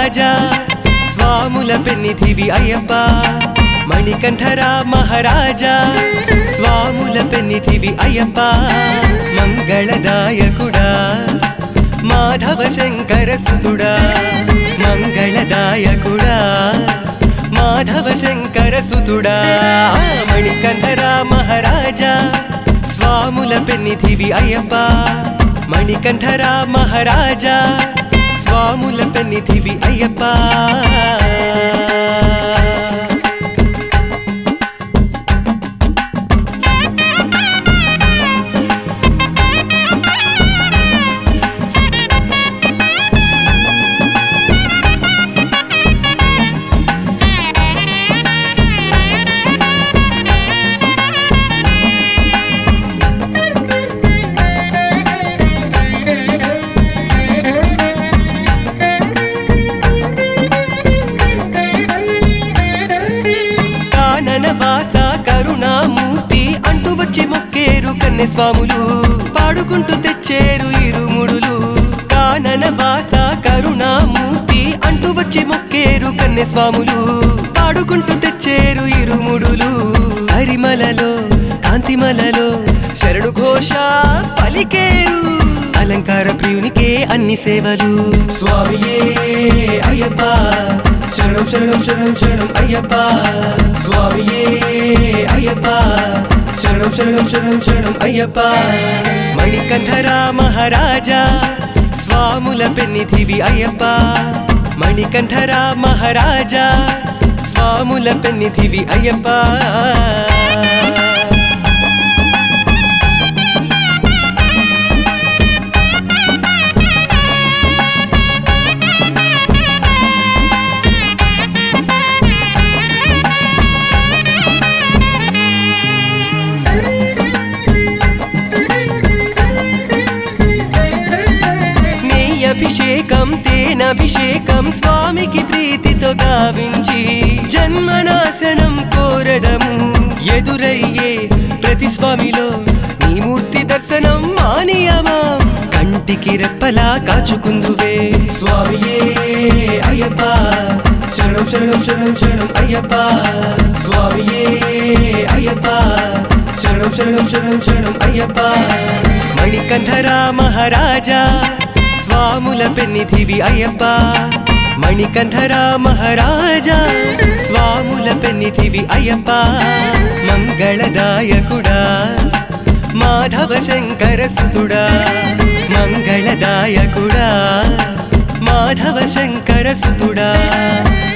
మహారాజా స్వాముల పెన్నిధివి అయ్యప్ప మణికంఠరా మహారాజా స్వాముల పెన్నిధివి అయ్యప్ప మంగళదాయకుడా మాధవ శంకర సుతుడా మంగళదాయకుడా మాధవ శంకర సుతుడా మణికంఠరా మహారాజా స్వాముల పెన్నిధివి అయ్యప్ప మణికంఠరా మహారాజా స్వాముల పెన్నిధివి అయ్యప్ప కానన వాస కరుణామూర్తి అంటూ వచ్చి మొక్కేరు కన్నె స్వాములు పాడుకుంటూ తెచ్చేరు ఇరుముడులు కానన వాస కరుణామూర్తి అంటూ వచ్చి మొక్కేరు కన్నె స్వాములు పాడుకుంటూ తెచ్చేరు ఇరుముడులు హరిమలలో కాంతిమలలో శరణు ఘోష పలికేరు అలంకార ప్రియునికే అన్ని సేవలు స్వామియే అయ్యప్ప శరణం శరణం శరణం శరణం అయ్యప్ప స్వామియే అయ్యప్ప శరణం శరణం శరణం శరణం అయ్యప్ప మణికంఠరా మహారాజా స్వాముల పెన్నిధివి అయ్యప్ప మణికంఠరా మహారాజా స్వాముల పెన్నిధివి అయ్యప్ప నెయ్యి అభిషేకం తేనభిషేకం స్వామికి ప్రీతితో గావించి జన్మనాశనం కోరదము ఎదురయ్యే ప్రతి స్వామిలో నీ మూర్తి దర్శనం మానియమా కంటికి రెప్పలా కాచుకుందువే స్వామియే అయ్యప్ప శరణం శరణం శరణం శరణం అయ్యప్ప స్వామియే అయ్యప్ప శరణం శరణం శరణం శరణం అయ్యప్ప మణికంఠరా మహారాజా స్వాముల పెన్నిధివి అయ్యప్ప మణికంఠరా మహారాజా స్వాముల పెన్నిధివి అయ్యప్ప మంగళదాయకుడా మాధవ శంకర సుతుడా మంగళదాయకుడా మాధవ శంకర సుతుడా